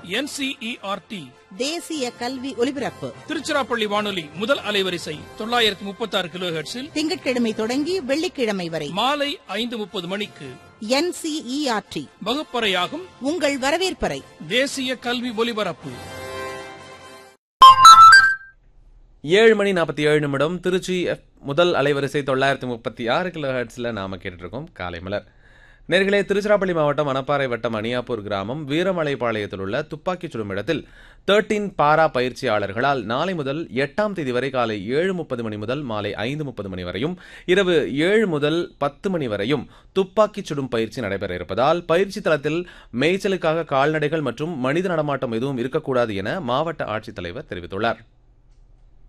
NCERT தேசிய கல்வி ஒலிபரப்பு திருச்சிராப்பள்ளி வானொலி முதல் அலைவரிசை தொள்ளாயிரத்தி முப்பத்தி ஆறு கிலோ திங்கட்கிழமை தொடங்கி வெள்ளிக்கிழமை வரை மாலை ஐந்து முப்பது மணிக்கு என்சிஇஆர்டி வகுப்பறையாகும் உங்கள் வரவேற்பறை தேசிய கல்வி ஒலிபரப்பு ஏழு மணி நாற்பத்தி ஏழு நிமிடம் திருச்சி எஃப் முதல் அலைவரிசை தொள்ளாயிரத்தி முப்பத்தி ஆறு கிலோ ஹெர்ட்ஸில் நாம கேட்டுட்டு இருக்கோம் காலை மலர் நேர்களே திருச்சிராப்பள்ளி மாவட்டம் மணப்பாறை வட்டம் அணியாப்பூர் கிராமம் வீரமலைப்பாளையத்தில் உள்ள துப்பாக்கிச் சுடும் இடத்தில் தேர்ட்டீன் பாரா பயிற்சியாளர்களால் நாளை முதல் எட்டாம் தேதி வரை காலை ஏழு முப்பது மணி முதல் மாலை ஐந்து முப்பது மணி வரையும் இரவு ஏழு முதல் பத்து மணி வரையும் துப்பாக்கிச் சுடும் பயிற்சி நடைபெற இருப்பதால் பயிற்சி தளத்தில் மேய்ச்சலுக்காக கால்நடைகள் மற்றும் மனித நடமாட்டம் எதுவும் இருக்கக்கூடாது என மாவட்ட ஆட்சித்தலைவர் தெரிவித்துள்ளார்